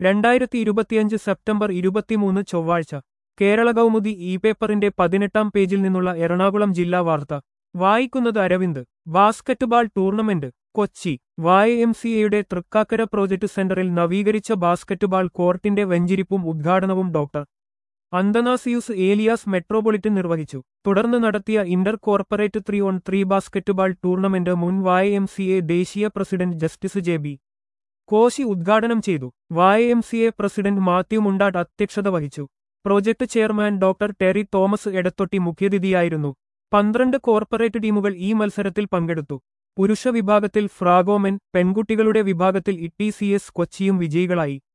രണ്ടായിരത്തി ഇരുപത്തിയഞ്ച് സെപ്റ്റംബർ ഇരുപത്തിമൂന്ന് ചൊവ്വാഴ്ച കേരള കൗമുദി ഇ പേപ്പറിന്റെ പതിനെട്ടാം പേജിൽ നിന്നുള്ള എറണാകുളം ജില്ലാ വാർത്ത വായിക്കുന്നത് അരവിന്ദ് ബാസ്കറ്റ്ബാൾ ടൂർണമെന്റ് കൊച്ചി വായ എം സി എയുടെ തൃക്കാക്കര പ്രോജക്ട് സെന്ററിൽ നവീകരിച്ച ബാസ്കറ്റ്ബാൾ കോർട്ടിന്റെ വെഞ്ചിരിപ്പും ഉദ്ഘാടനവും ഡോക്ടർ അന്തനാസിയൂസ് ഏലിയാസ് മെട്രോപൊളിറ്റൻ നിർവഹിച്ചു തുടർന്ന് നടത്തിയ inter corporate three on three basketball tournament മുൻ വായ എം സി എ ദേശീയ president justice J B Koshy ഉദ്ഘാടനം ചെയ്തു Y M C A president Mathew Mundattu അധ്യക്ഷത വഹിച്ചു project chairman doctor Terry Thomas Edathotty മുഖ്യതിഥിയായിരുന്നു പന്ത്രണ്ട് കോർപ്പറേറ്റ് ടീമുകൾ ഈ മത്സരത്തിൽ പങ്കെടുത്തു പുരുഷ വിഭാഗത്തിൽ ഫ്രാഗോമെൻ പെൺകുട്ടികളുടെ വിഭാഗത്തിൽ ഇ ടി സി എസ് കൊച്ചിയും വിജയികളായി